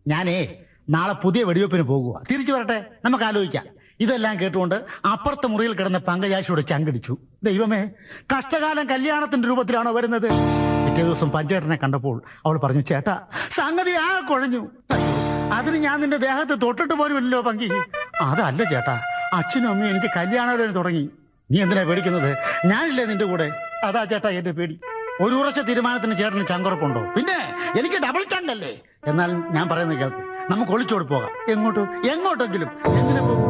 ഞാനേ നാളെ പുതിയ വെടിവെപ്പിന് പോകുക തിരിച്ചു വരട്ടെ നമുക്ക് ആലോചിക്കാം ഇതെല്ലാം കേട്ടുകൊണ്ട് അപ്പുറത്തെ മുറിയിൽ കിടന്ന പങ്കജാക്ഷിയോട് ചങ്കടിച്ചു ദൈവമേ കഷ്ടകാലം കല്യാണത്തിന്റെ രൂപത്തിലാണോ വരുന്നത് പിറ്റേ ദിവസം പഞ്ചേട്ടനെ കണ്ടപ്പോൾ അവൾ പറഞ്ഞു ചേട്ടാ സംഗതി ആ കുഴഞ്ഞു അയ്യോ, അതിന് ഞാൻ നിന്റെ ദേഹത്ത് തൊട്ടിട്ട് പോലുമില്ലല്ലോ പങ്കി അതല്ല ചേട്ടാ അച്ഛനും അമ്മയും എനിക്ക് കല്യാണാലോചന തുടങ്ങി നീ എന്തിനാ പേടിക്കുന്നത് ഞാനില്ലേ നിന്റെ കൂടെ അതാ ചേട്ടാ എന്റെ പേടി ഒരു ഉറച്ച തീരുമാനത്തിന് ചേട്ടന് ചങ്കുറപ്പുണ്ടോ പിന്നെ എനിക്ക് ഡബിൾ ചങ്കല്ലേ എന്നാൽ ഞാൻ പറയുന്നത് കേൾക്ക് നമുക്ക് ഒളിച്ചോടി പോകാം എങ്ങോട്ട് എങ്ങോട്ടെങ്കിലും എന്തിനാ പോകും